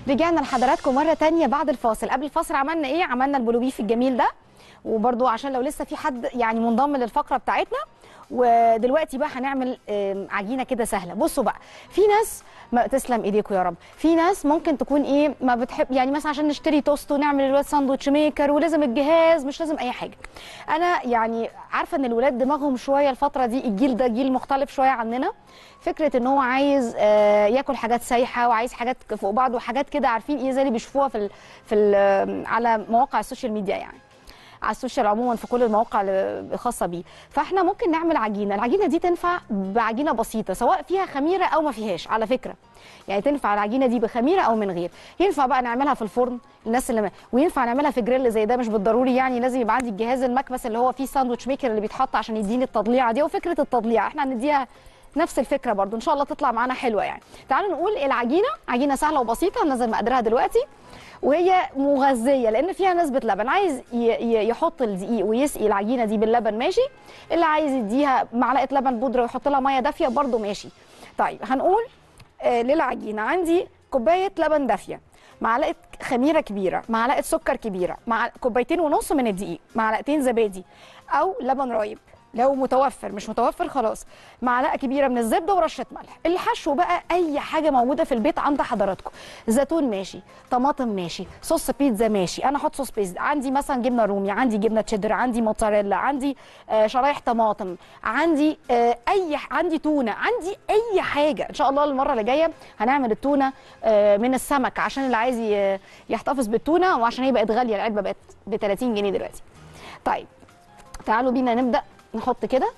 رجعنا لحضراتكم مره تانية بعد الفاصل قبل الفاصل عملنا ايه عملنا البلوبيف الجميل ده وبرضو عشان لو لسه في حد يعني منضم للفقره بتاعتنا ودلوقتي بقى هنعمل آم، عجينه كده سهله بصوا بقى في ناس ما تسلم ايديكم يا رب في ناس ممكن تكون ايه ما بتحب يعني مثلا عشان نشتري توست ونعمل الولاد ساندوتش ميكر ولازم الجهاز مش لازم اي حاجه انا يعني عارفه ان الولاد دماغهم شويه الفتره دي الجيل ده جيل مختلف شويه عننا فكره ان هو عايز آه، ياكل حاجات سايحه وعايز حاجات فوق بعض وحاجات كده عارفين ايه زي اللي بيشوفوها في ال في ال على مواقع السوشيال ميديا يعني على السوشيال عموما في كل المواقع اللي الخاصه بيه فاحنا ممكن نعمل عجينه العجينه دي تنفع بعجينه بسيطه سواء فيها خميره او ما فيهاش على فكره يعني تنفع العجينه دي بخميره او من غير ينفع بقى نعملها في الفرن الناس اللي ما وينفع نعملها في جريل زي ده مش بالضروري يعني لازم يبقى عندي الجهاز المكبس اللي هو فيه ساندوتش ميكر اللي بيتحط عشان يديني التضليعه دي وفكره التضليع احنا هنديها نفس الفكره برضو ان شاء الله تطلع معانا حلوه يعني تعالوا نقول العجينه عجينه سهله وبسيطه ننزل مقاديرها دلوقتي وهي مغذيه لان فيها نسبه لبن عايز ي- ي- يحط الدقيق ويسقي العجينه دي باللبن ماشي اللي عايز يديها معلقه لبن بودره ويحط لها ميه دافيه برده ماشي طيب هنقول آه للعجينه عندي كوبايه لبن دافيه معلقه خميره كبيره معلقه سكر كبيره مع كوبايتين ونص من الدقيق معلقتين زبادي او لبن رايب لو متوفر مش متوفر خلاص معلقه كبيره من الزبده ورشه ملح الحشو بقى اي حاجه موجوده في البيت عند حضراتكم زيتون ماشي طماطم ماشي صوص بيتزا ماشي انا احط صوص بيتزا عندي مثلا جبنه رومي عندي جبنه تشيدر عندي موتزاريلا عندي آه شرايح طماطم عندي آه اي ح- عندي تونه عندي اي حاجه ان شاء الله المره اللي جايه هنعمل التونه آه من السمك عشان اللي عايز ي- يحتفظ بالتونه وعشان هي بقت غاليه العلبه بقت ب 30 جنيه دلوقتي طيب تعالوا بينا نبدا نحط كده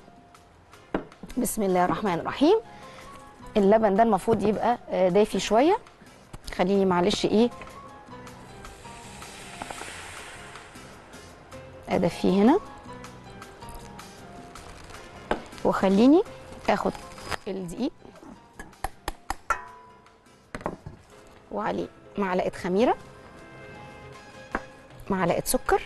بسم الله الرحمن الرحيم اللبن ده المفروض يبقى آه، دافي شويه خليني معلش ايه ادفيه هنا وخليني اخد الدقيق وعليه معلقه خميره معلقه سكر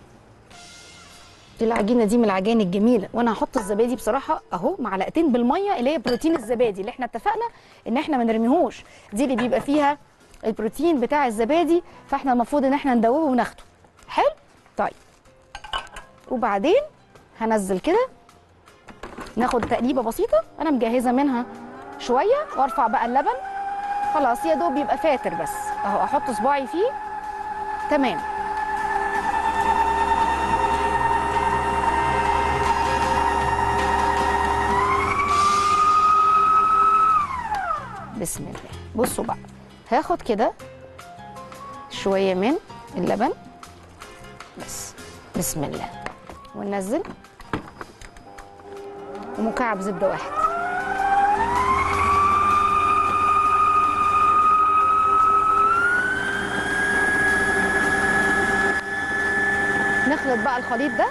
العجينه دي من العجائن الجميله وانا هحط الزبادي بصراحه اهو معلقتين بالميه اللي هي بروتين الزبادي اللي احنا اتفقنا ان احنا ما نرميهوش دي اللي بيبقى فيها البروتين بتاع الزبادي فاحنا المفروض ان احنا ندوبه وناخده حلو طيب وبعدين هنزل كده ناخد تقليبه بسيطه انا مجهزه منها شويه وارفع بقى اللبن خلاص يا دوب يبقى فاتر بس اهو احط صباعي فيه تمام بسم الله بصوا بقى هاخد كده شويه من اللبن بس بسم الله وننزل ومكعب زبده واحد نخلط بقى الخليط ده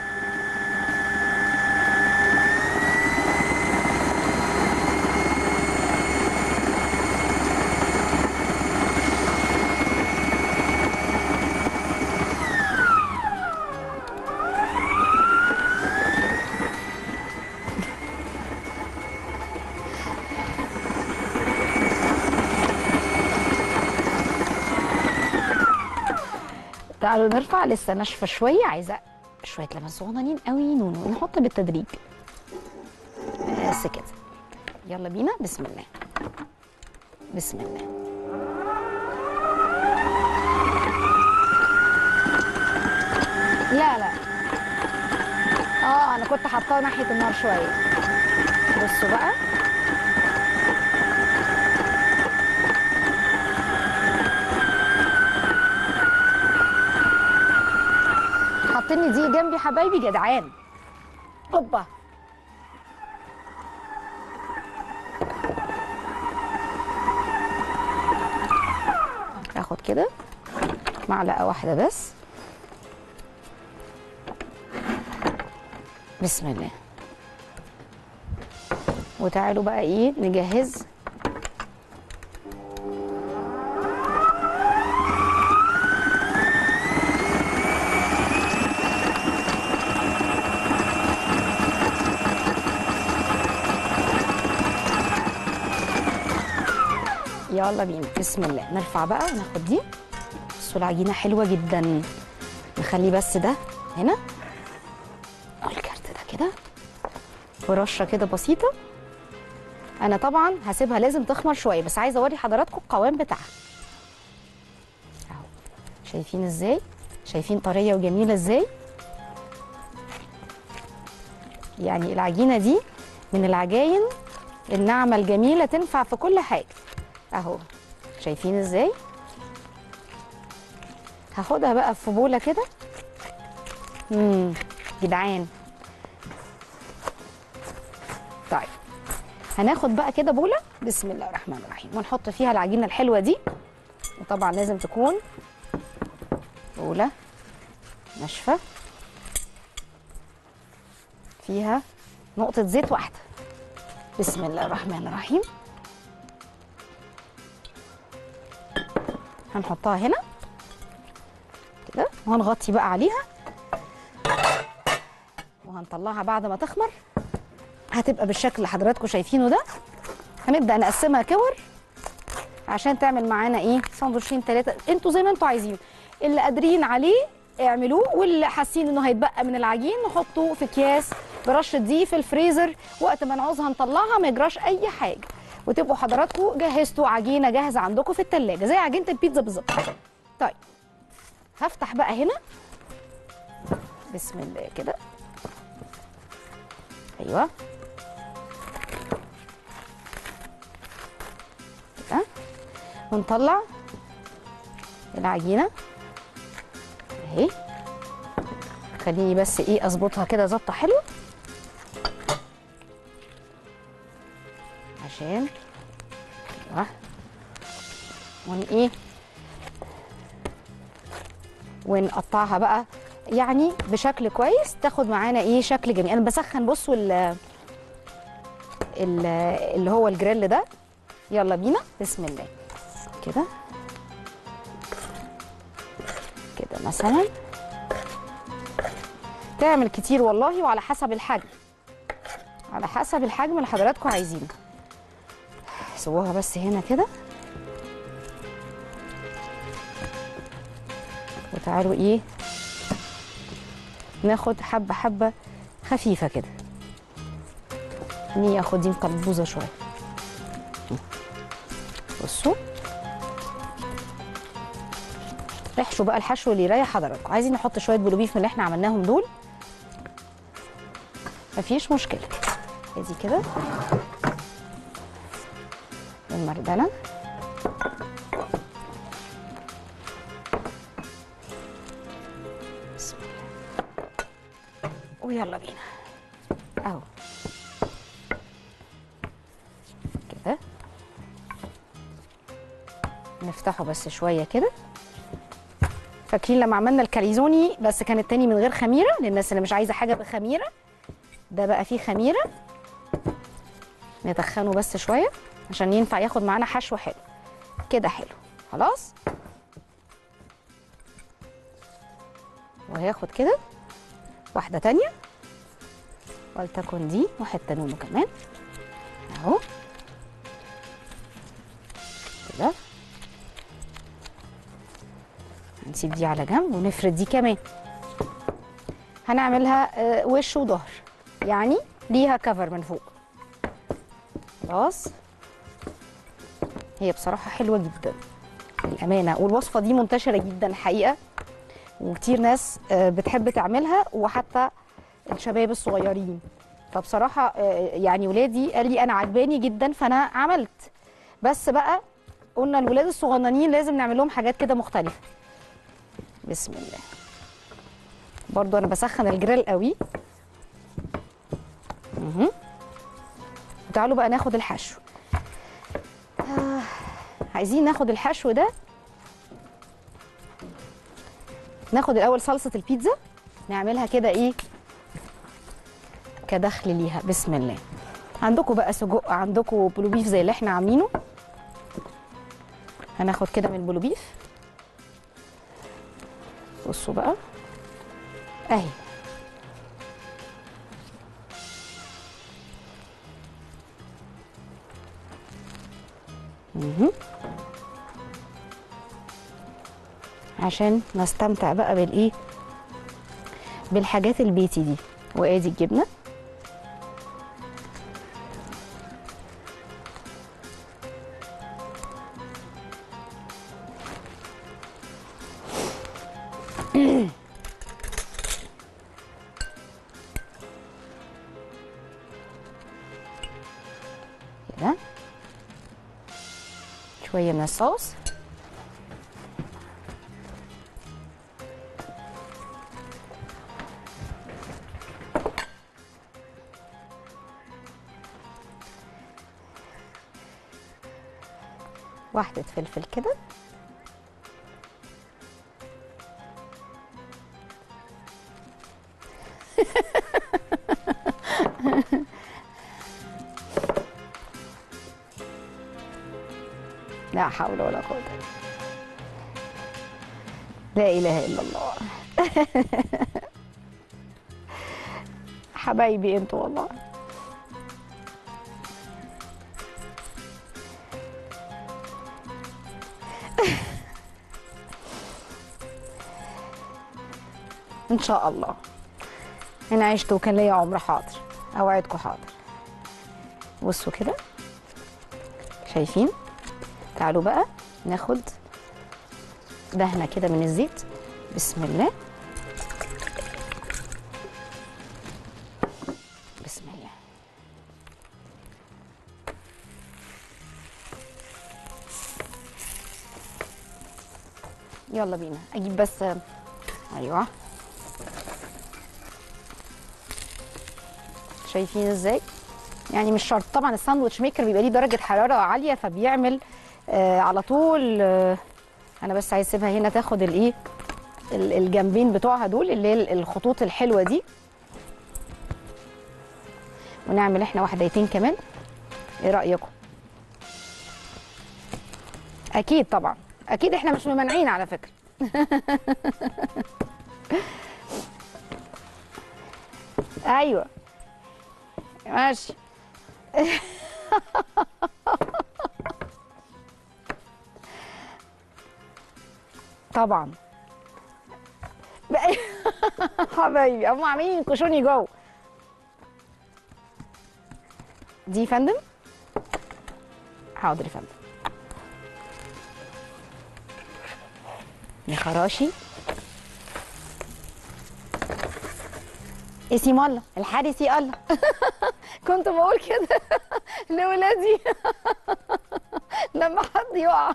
تعالوا نرفع لسه ناشفه شويه عايزه شويه لبن صغننين قوي نونو نحط بالتدريج بس كده يلا بينا بسم الله بسم الله لا لا اه انا كنت حاطاه ناحيه النار شويه بصوا بقى حاطيني دي جنبي حبايبي جدعان اوبا اخد كده معلقه واحده بس بسم الله وتعالوا بقى ايه نجهز يلا بينا بسم الله نرفع بقى وناخد دي بصوا العجينه حلوه جدا نخلي بس ده هنا الكارت ده كده ورشه كده بسيطه انا طبعا هسيبها لازم تخمر شويه بس عايزه اوري حضراتكم القوام بتاعها اهو شايفين ازاي شايفين طريه وجميله ازاي يعني العجينه دي من العجاين الناعمه الجميله تنفع في كل حاجه اهو شايفين ازاي هاخدها بقى في بوله كده امم جدعان طيب هناخد بقى كده بوله بسم الله الرحمن الرحيم ونحط فيها العجينه الحلوه دي وطبعا لازم تكون بوله ناشفه فيها نقطه زيت واحده بسم الله الرحمن الرحيم هنحطها هنا كده وهنغطي بقى عليها وهنطلعها بعد ما تخمر هتبقى بالشكل اللي حضراتكم شايفينه ده هنبدا نقسمها كور عشان تعمل معانا ايه ساندوتشين ثلاثه انتوا زي ما انتوا عايزين اللي قادرين عليه اعملوه واللي حاسين انه هيتبقى من العجين نحطه في اكياس برشه دي في الفريزر وقت ما نعوزها نطلعها ما يجراش اي حاجه وتبقوا حضراتكم جهزتوا عجينه جاهزه عندكم في الثلاجه زي عجينه البيتزا بالظبط طيب هفتح بقى هنا بسم الله كده ايوه كده ونطلع العجينه اهي خليني بس ايه اظبطها كده ظبطه حلوه عشان ايوه ون ايه ونقطعها بقى يعني بشكل كويس تاخد معانا ايه شكل جميل انا بسخن بصوا ال ال- اللي هو الجريل ده يلا بينا بسم الله كده كده مثلا تعمل كتير والله وعلى حسب الحجم على حسب الحجم اللي حضراتكم عايزينه سووها بس هنا كده وتعالوا ايه ناخد حبه حبه خفيفه كده ني اخد دي مقلبوزه شويه بصوا احشوا بقى الحشو اللي يريح حضراتكم عايزين نحط شويه بلوبيف من اللي احنا عملناهم دول مفيش مشكله ادي كده المردله بسم الله ويلا بينا اهو كده نفتحه بس شويه كده فاكرين لما عملنا الكاليزوني بس كان التاني من غير خميره للناس اللي مش عايزه حاجه بخميره ده بقى فيه خميره ندخنه بس شويه عشان ينفع ياخد معانا حشو حلو كده حلو خلاص وهياخد كده واحده تانية ولتكن دي وحته نونو كمان اهو كده نسيب دي على جنب ونفرد دي كمان هنعملها آه، وش وظهر يعني ليها كفر من فوق خلاص هي بصراحة حلوة جدا الأمانة والوصفة دي منتشرة جدا الحقيقة وكتير ناس آه، بتحب تعملها وحتى الشباب الصغيرين فبصراحة آه، يعني ولادي قال لي أنا عجباني جدا فأنا عملت بس بقى قلنا الولاد الصغننين لازم نعمل لهم حاجات كده مختلفة بسم الله برضو انا بسخن الجريل قوي مهم. تعالوا بقى ناخد الحشو آه. عايزين ناخد الحشو ده ناخد الاول صلصه البيتزا نعملها كده ايه كدخل ليها بسم الله عندكم بقى سجق عندكم بلوبيف زي اللي احنا عاملينه هناخد كده من البلوبيف بصوا بقى اهي مهم. عشان نستمتع بقى بالايه بالحاجات البيتي دي وادي الجبنه كده شويه من الصوص واحدة فلفل كده لا حول ولا قوة لا إله إلا الله حبايبي انتوا والله ان شاء الله انا عشت وكان ليا عمر حاضر اوعدكم حاضر بصوا كده شايفين تعالوا بقى ناخد دهنه كده من الزيت بسم الله بسم الله يلا بينا اجيب بس ايوه شايفين ازاي يعني مش شرط طبعا الساندوتش ميكر بيبقى ليه درجه حراره عاليه فبيعمل آه على طول آه انا بس عايز اسيبها هنا تاخد الايه ال- الجنبين بتوعها دول اللي هي ال- الخطوط الحلوه دي ونعمل احنا واحدتين كمان ايه رايكم اكيد طبعا اكيد احنا مش ممانعين على فكره ايوه ماشي طبعا بقى- حبايبي هم عاملين ينكشوني جوه دي يا فندم حاضر يا فندم يا خراشي اسم الله الحارس يا الله كنت بقول كده لولادي لما حد يقع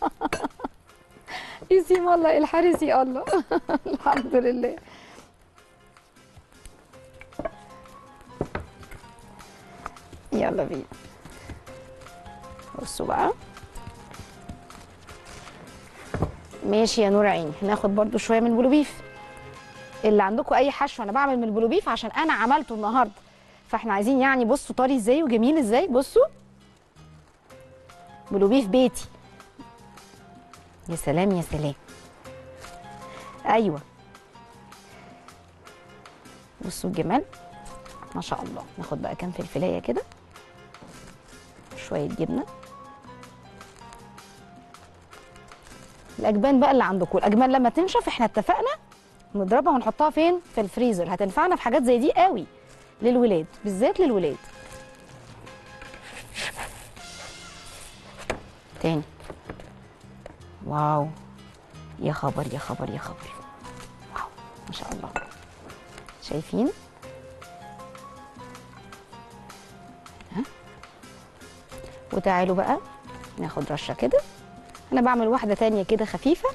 اسم الله الحارس يا الله الحمد لله يلا بينا بصوا بقى ماشي يا نور عيني هناخد برضو شويه من البلوبيف اللي عندكم اي حشو انا بعمل من البلوبيف عشان انا عملته النهارده فاحنا عايزين يعني بصوا طري ازاي وجميل ازاي بصوا بلوبيف بيتي يا سلام يا سلام ايوه بصوا الجمال ما شاء الله ناخد بقى كام فلفلايه كده شويه جبنه الاجبان بقى اللي عندكم الاجبان لما تنشف احنا اتفقنا نضربها ونحطها فين في الفريزر هتنفعنا في حاجات زي دي قوي للولاد بالذات للولاد تاني واو يا خبر يا خبر يا خبر واو ما شاء الله شايفين ها وتعالوا بقى ناخد رشه كده انا بعمل واحده تانية كده خفيفه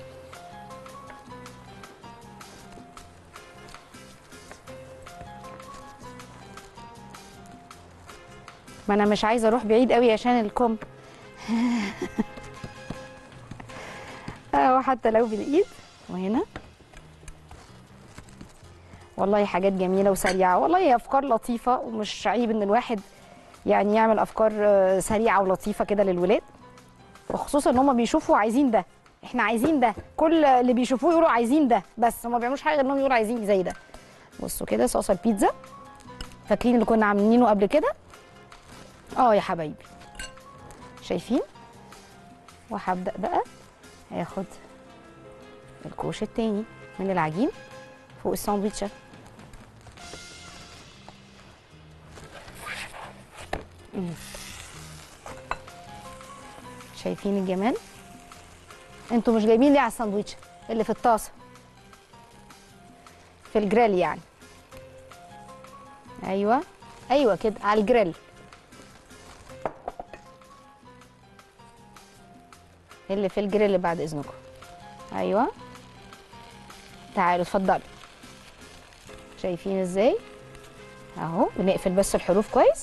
ما انا مش عايزه اروح بعيد قوي عشان الكم اهو حتى لو بالايد وهنا والله حاجات جميله وسريعه والله هي افكار لطيفه ومش عيب ان الواحد يعني يعمل افكار آه، سريعه ولطيفه كده للولاد وخصوصا ان هم بيشوفوا عايزين ده احنا عايزين ده كل اللي بيشوفوه يقولوا عايزين ده بس هم ما بيعملوش حاجه غير انهم يقولوا عايزين زي ده بصوا كده صوص البيتزا فاكرين اللي كنا عاملينه قبل كده اه يا حبايبي شايفين وهبدا بقى هاخد الكوش التاني من العجين فوق الساندوتشه مم. شايفين الجمال انتوا مش جايبين ليه على الساندوتش اللي في الطاسه في الجريل يعني ايوه ايوه كده على الجريل اللي في الجريل بعد اذنكم ايوه تعالوا اتفضلوا شايفين ازاي اهو بنقفل بس الحروف كويس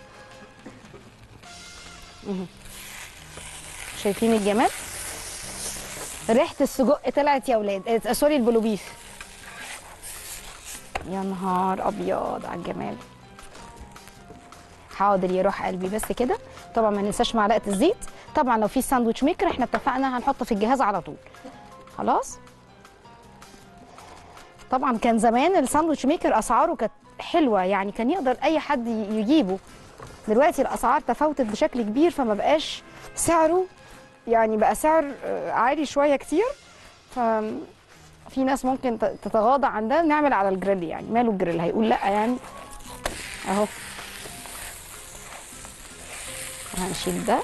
مهم. شايفين الجمال ريحه السجق طلعت يا اولاد آه، سوري البلوبيف يا نهار ابيض على الجمال حاضر يا روح قلبي بس كده طبعا ما ننساش معلقه الزيت طبعا لو في ساندوتش ميكر احنا اتفقنا هنحطه في الجهاز على طول خلاص طبعا كان زمان الساندوتش ميكر اسعاره كانت حلوه يعني كان يقدر اي حد ي- يجيبه دلوقتي الاسعار تفاوتت بشكل كبير فما بقاش سعره يعني بقى سعر آه، عالي شويه كتير ف في ناس ممكن ت- تتغاضى عن ده نعمل على الجريل يعني ماله الجريل هيقول لا يعني اهو هنشيل ده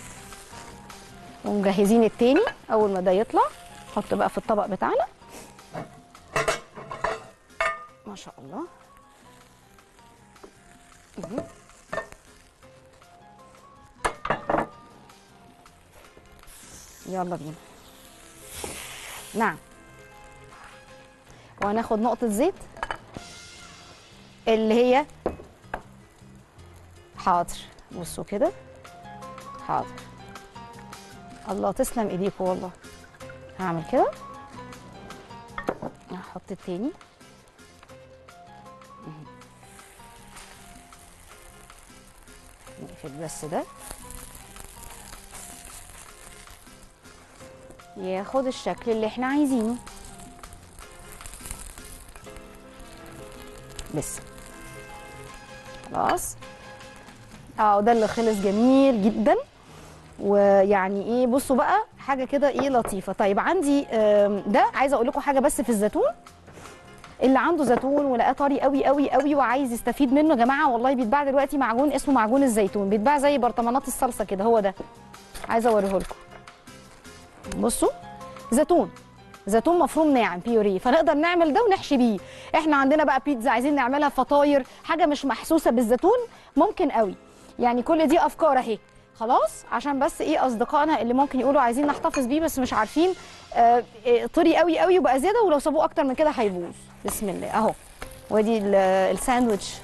ومجهزين التاني اول ما ده يطلع نحط بقى في الطبق بتاعنا ما شاء الله مهم. يلا بينا نعم وهناخد نقطة زيت اللي هي حاضر بصوا كده حاضر الله تسلم ايديكم والله هعمل كده هحط التاني مهم. نقفل بس ده ياخد الشكل اللي احنا عايزينه بس خلاص اه ده اللي خلص جميل جدا ويعني ايه بصوا بقى حاجه كده ايه لطيفه طيب عندي آم، ده عايزه اقول لكم حاجه بس في الزيتون اللي عنده زيتون ولقاه طري قوي قوي قوي وعايز يستفيد منه يا جماعه والله بيتباع دلوقتي معجون اسمه معجون الزيتون بيتباع زي برطمانات الصلصه كده هو ده عايزه اوريه لكم بصوا زيتون زيتون مفروم ناعم بيوري فنقدر نعمل ده ونحشي بيه احنا عندنا بقى بيتزا عايزين نعملها فطاير حاجه مش محسوسه بالزيتون ممكن قوي يعني كل دي افكار اهي خلاص عشان بس ايه اصدقائنا اللي ممكن يقولوا عايزين نحتفظ بيه بس مش عارفين آه إيه، طري قوي قوي وبقى زياده ولو سابوه اكتر من كده هيبوظ بسم الله اهو وادي ال- الساندوتش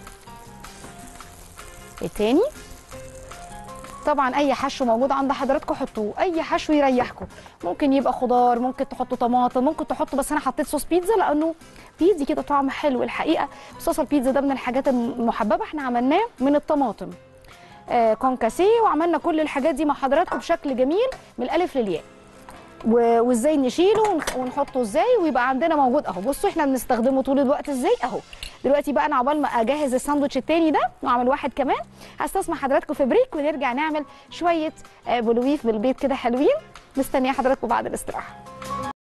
التاني طبعا اي حشو موجود عند حضراتكم حطوه اي حشو يريحكم ممكن يبقى خضار ممكن تحطوا طماطم ممكن تحطوا بس انا حطيت صوص بيتزا لانه بيدي كده طعم حلو الحقيقه صوص البيتزا ده من الحاجات المحببه احنا عملناه من الطماطم آه كونكاسيه وعملنا كل الحاجات دي مع حضراتكم بشكل جميل من الالف للياء و- وازاي نشيله ونخ- ونحطه ازاي ويبقى عندنا موجود اهو بصوا احنا بنستخدمه طول الوقت ازاي اهو دلوقتي بقى انا عقبال ما اجهز الساندوتش التاني ده واعمل واحد كمان هستسمع حضراتكم في بريك ونرجع نعمل شويه آه، بلويف بالبيت كده حلوين مستنيه حضراتكم بعد الاستراحه